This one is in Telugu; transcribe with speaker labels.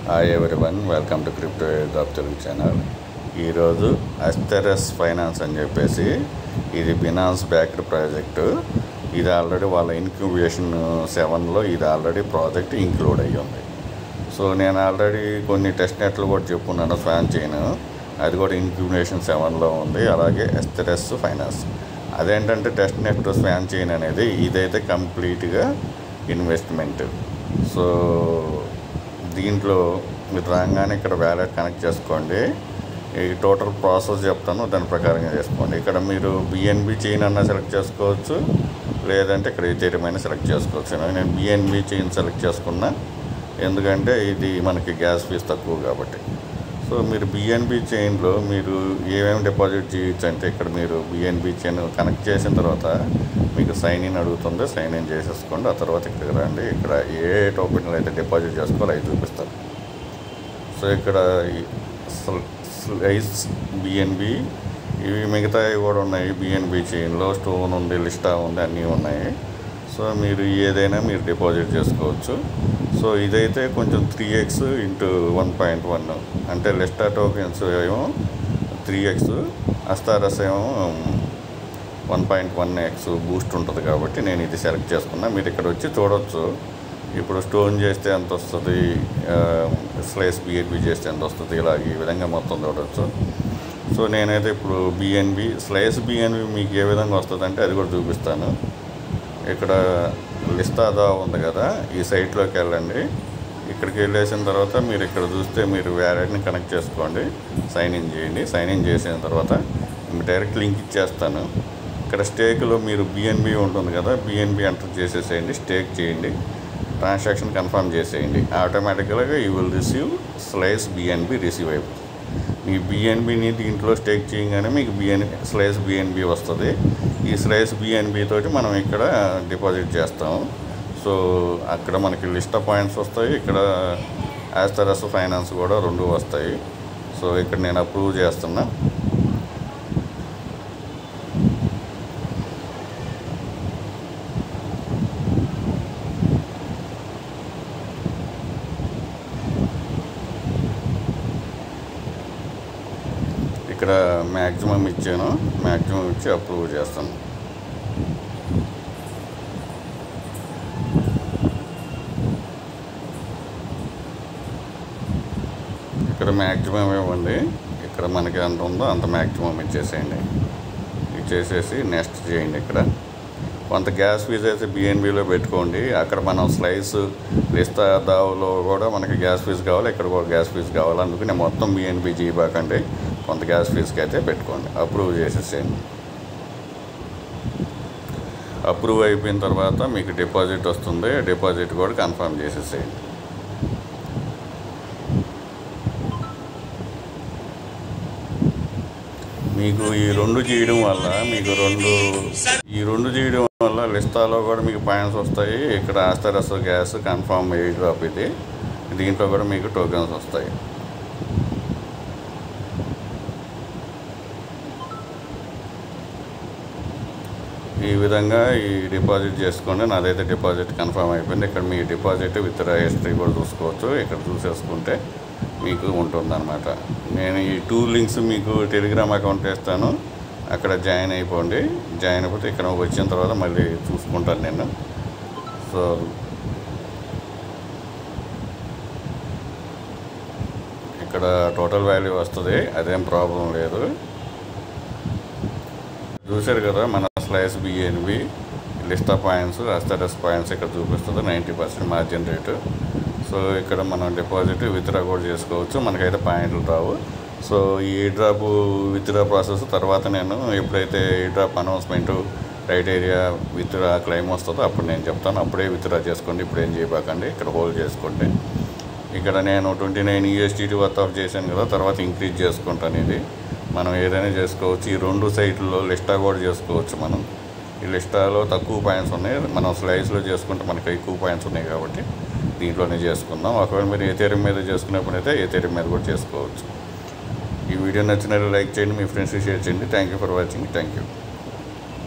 Speaker 1: hi one welcome to crypto job Telugu channel ఈరోజు అస్టెరస్ ఫైనాన్స్ అని చెప్పేసి ఇది బినాన్స్ బ్యాక్డ్ ప్రాజెక్టు ఇది ఆల్రెడీ వాళ్ళ ఇన్క్యుబేషన్ సెవెన్లో ఇది ఆల్రెడీ ప్రాజెక్ట్ ఇంక్లూడ్ అయ్యి ఉంది సో నేను ఆల్రెడీ కొన్ని టెస్ట్ నెట్లు కూడా చెప్పుకున్నాను స్వాన్ చైన్ అది కూడా ఇన్క్యుబేషన్ సెవెన్లో ఉంది అలాగే ఎస్టెరస్ ఫైనాన్స్ అదేంటంటే టెస్ట్ నెట్ స్వాన్ చైన్ అనేది ఇదైతే కంప్లీట్గా ఇన్వెస్ట్మెంట్ సో దీంట్లో మీరు రాగానే ఇక్కడ వ్యాలెట్ కనెక్ట్ చేసుకోండి ఈ టోటల్ ప్రాసెస్ చెప్తాను దాని ప్రకారంగా చేసుకోండి ఇక్కడ మీరు బిఎన్బి చైన్ అన్న సెలెక్ట్ చేసుకోవచ్చు లేదంటే ఇక్కడ ఎథేరియమైన సెలెక్ట్ చేసుకోవచ్చు నేను బిఎన్బి చైన్ సెలెక్ట్ చేసుకున్నా ఎందుకంటే ఇది మనకి గ్యాస్ ఫీజ్ తక్కువ కాబట్టి సో మీరు బిఎన్బి చైన్లో మీరు ఏమేమి డిపాజిట్ చేయొచ్చు అంటే ఇక్కడ మీరు బిఎన్బి చైన్ కనెక్ట్ చేసిన తర్వాత మీకు సైన్ ఇన్ అడుగుతుంది సైన్ ఇన్ చేసేసుకోండి ఆ తర్వాత ఇక్కడికి రండి ఇక్కడ ఏ టోకెన్లు అయితే డిపాజిట్ చేసుకోవాలో అవి చూపిస్తారు సో ఇక్కడ స్లైస్ బిఎన్బి ఇవి మిగతావి కూడా ఉన్నాయి బిఎన్బి చైన్లో స్టోన్ ఉంది లిస్టా ఉంది అన్నీ ఉన్నాయి సో మీరు ఏదైనా మీరు డిపాజిట్ చేసుకోవచ్చు సో ఇదైతే కొంచెం three X into one point one అంటే లిస్టా టోకెన్స్ ఏమో త్రీ ఎక్స్ అస్తారస్ ఏమో one point one X boost ఉంటుంది కాబట్టి నేను ఇది సెలెక్ట్ చేసుకున్నా మీరు ఇక్కడ వచ్చి చూడొచ్చు ఇప్పుడు స్టోన్ చేస్తే ఎంత వస్తుంది స్లైస్ బిఎన్బి చేస్తే ఎంత వస్తుంది ఇలా ఈ విధంగా మొత్తం చూడవచ్చు సో నేనైతే ఇప్పుడు బిఎన్బి స్లైస్ బిఎన్బి మీకు ఏ విధంగా వస్తుంది అంటే అది కూడా చూపిస్తాను ఇక్కడ లిస్తాదా ఉంది కదా ఈ సైట్లోకి వెళ్ళండి ఇక్కడికి వెళ్ళేసిన తర్వాత మీరు ఇక్కడ చూస్తే మీరు వ్యాలెట్ని కనెక్ట్ చేసుకోండి సైన్ ఇన్ చేయండి సైన్ ఇన్ చేసిన తర్వాత మీకు డైరెక్ట్ లింక్ ఇచ్చేస్తాను ఇక్కడ స్టేక్లో మీరు బిఎన్బి ఉంటుంది కదా బిఎన్బి ఎంటర్ చేసేసేయండి స్టేక్ చేయండి ట్రాన్సాక్షన్ కన్ఫర్మ్ చేసేయండి ఆటోమేటిక్గా you will receive slice BNB receive అయిపోతుంది మీ బిఎన్బిని దీంట్లో స్టేక్ చేయగానే మీకు బిఎన్ స్లైస్ బిఎన్బి వస్తుంది ఈ స్లైస్ బిఎన్బి తోటి మనం ఇక్కడ డిపాజిట్ చేస్తాము సో అక్కడ మనకి లిస్ట్ ఆఫ్ పాయింట్స్ వస్తాయి ఇక్కడ యాస్తరస్ ఫైనాన్స్ కూడా రెండు వస్తాయి సో ఇక్కడ నేను అప్రూవ్ చేస్తున్నా ఇక్కడ మ్యాక్సిమం ఇచ్చాను మ్యాక్సిమం ఇచ్చి అప్రూవ్ చేస్తాను ఇక్కడ మ్యాక్సిమం ఇవ్వండి ఇక్కడ మనకి ఎంత ఉందో అంత మ్యాక్సిమం ఇచ్చేసేయండి ఇచ్చేసేసి నెక్స్ట్ చేయండి ఇక్కడ కొంత గ్యాస్ ఫీజ్ అయితే బిఎన్బిలో పెట్టుకోండి అక్కడ మనం స్లైస్ రిస్తా దావులో కూడా మనకి గ్యాస్ ఫీజు కావాలి ఇక్కడ కూడా గ్యాస్ ఫీజు కావాలి అందుకని మొత్తం బిఎన్బి చేయబాకండి కొంత గ్యాస్ ఫీజుకి అయితే పెట్టుకోండి అప్రూవ్ చేసేసేయండి అప్రూవ్ అయిపోయిన తర్వాత మీకు డిపాజిట్ వస్తుంది డిపాజిట్ కూడా కన్ఫర్మ్ చేసేసేయండి మీకు ఈ రెండు చేయడం వల్ల మీకు రెండు ఈ రెండు చేయడం వల్ల లిస్టాలో కూడా మీకు పాయింట్స్ వస్తాయి ఇక్కడ Astherus gas confirm airdrop ఇది దీంట్లో కూడా మీకు టోకెన్స్ వస్తాయి ఈ విధంగా ఈ డిపాజిట్ చేసుకోండి నాదైతే డిపాజిట్ కన్ఫర్మ్ అయిపోయింది ఇక్కడ మీ డిపాజిట్ విత్ హిస్టరీ కూడా చూసుకోవచ్చు ఇక్కడ చూసేసుకుంటే మీకు ఉంటుందన్నమాట నేను ఈ టూ లింక్స్ మీకు టెలిగ్రామ్ అకౌంట్ వేస్తాను అక్కడ జాయిన్ అయిపోండి జాయిన్ అయిపోతే ఇక్కడ వచ్చిన తర్వాత మళ్ళీ చూసుకుంటాను నేను సో ఇక్కడ టోటల్ వాల్యూ వస్తుంది అదేం ప్రాబ్లం లేదు చూశారు కదా మన slice BNB list of points Astherus points ఇక్కడ చూపిస్తుంది ninety percent margin rate so ఇక్కడ మనం డిపాజిట్ విత్డ్రా కూడా చేసుకోవచ్చు మనకైతే పాయింట్లు రావు సో ఈ డ్రాప్ విత్డ్రా ప్రాసెస్ తర్వాత నేను ఎప్పుడైతే ఈ drop announcement right area withdraw claim వస్తుందో అప్పుడు నేను చెప్తాను అప్పుడే విత్డ్రా చేసుకోండి ఇప్పుడు ఏం చేయబాకండి ఇక్కడ హోల్డ్ చేసుకోండి ఇక్కడ నేను twenty nine USDT worth of చేశాను కదా తర్వాత ఇంక్రీజ్ చేసుకుంటాను ఇది మనం ఏదైనా చేసుకోవచ్చు ఈ రెండు సైట్లలో లిస్టా కూడా చేసుకోవచ్చు మనం ఈ లిస్టాలో తక్కువ పాయింట్స్ ఉన్నాయి మనం స్లైస్లో చేసుకుంటే మనకి ఎక్కువ పాయింట్స్ ఉన్నాయి కాబట్టి దీంట్లోనే చేసుకుందాం ఒకవేళ మీరు ఏతేరం మీద చేసుకునేప్పుడు అయితే ఏతేరం మీద కూడా చేసుకోవచ్చు ఈ వీడియో నచ్చినట్టు లైక్ చేయండి మీ ఫ్రెండ్స్కి షేర్ చేయండి thank you for watching thank you